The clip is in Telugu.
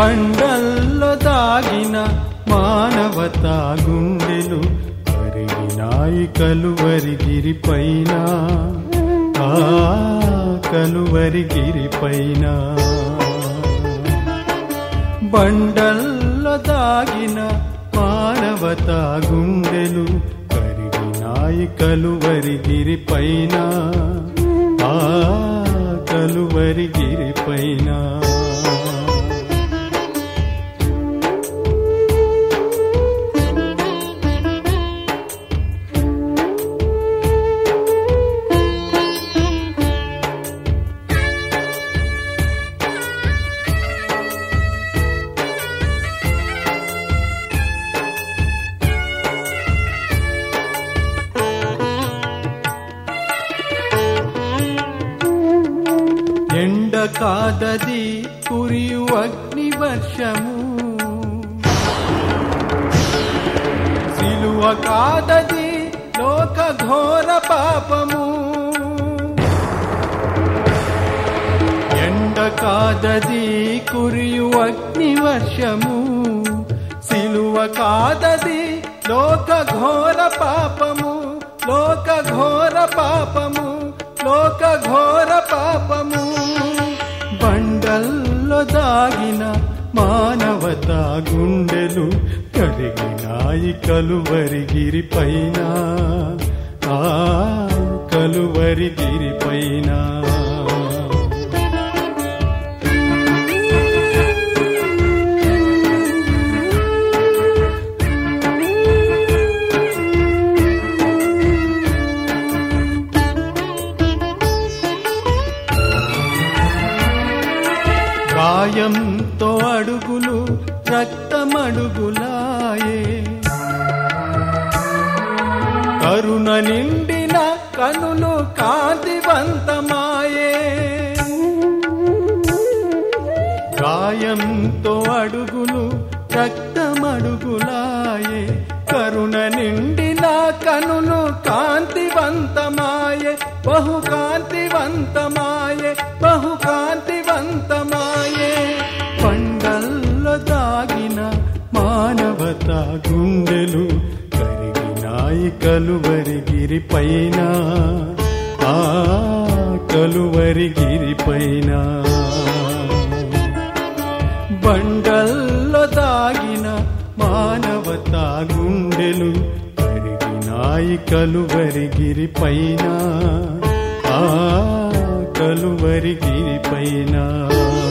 బండల్లో దాగిన మానవతా గుండెలు కరిగినాయి కలువరి గిరిపైన ఆ కలువరి గిరిపైన బండల్లో దాగిన మానవతా గుండెలు కరిగినాయి కలువరి గిరిపైన ఆ కలువరి గిరిపైన ఎండ కాదది కురియు అగ్ని వర్షము సిలువ కాదది లోక ఘోర పాపము ఎండ కాదది కురియు అగ్ని వర్షము సిలువ కాదది లోక ఘోర పాపము లోక ఘోర పాపము లోక ఘోర పాపము బండల్లో దాగిన మానవతా గుండెలు కరిగినాయి కలువరి గిరిపైన ఆ కలువరి గిరిపైన గాయంతో అడుగులు రక్తమడుగులాయే కరుణ నిండిన కనులు కాంతివంతమాయే గాయంతో అడుగులు రక్తమడుగులాయే కరుణ నిండిన కనులు కాంతివంతమాయే బహు కాంతివంతమాయే బహు కాంతివంతమాయే పండల్లో దాగిన మానవతా గుండెలు కరిగినాయి కలువరి గిరిపైన ఆ కలువరి గిరిపైన బండల్లో దాగిన మానవతా గుండెలు కరిగినాయి కలువరి గిరిపైన ఆ కలువరి గిరిపైన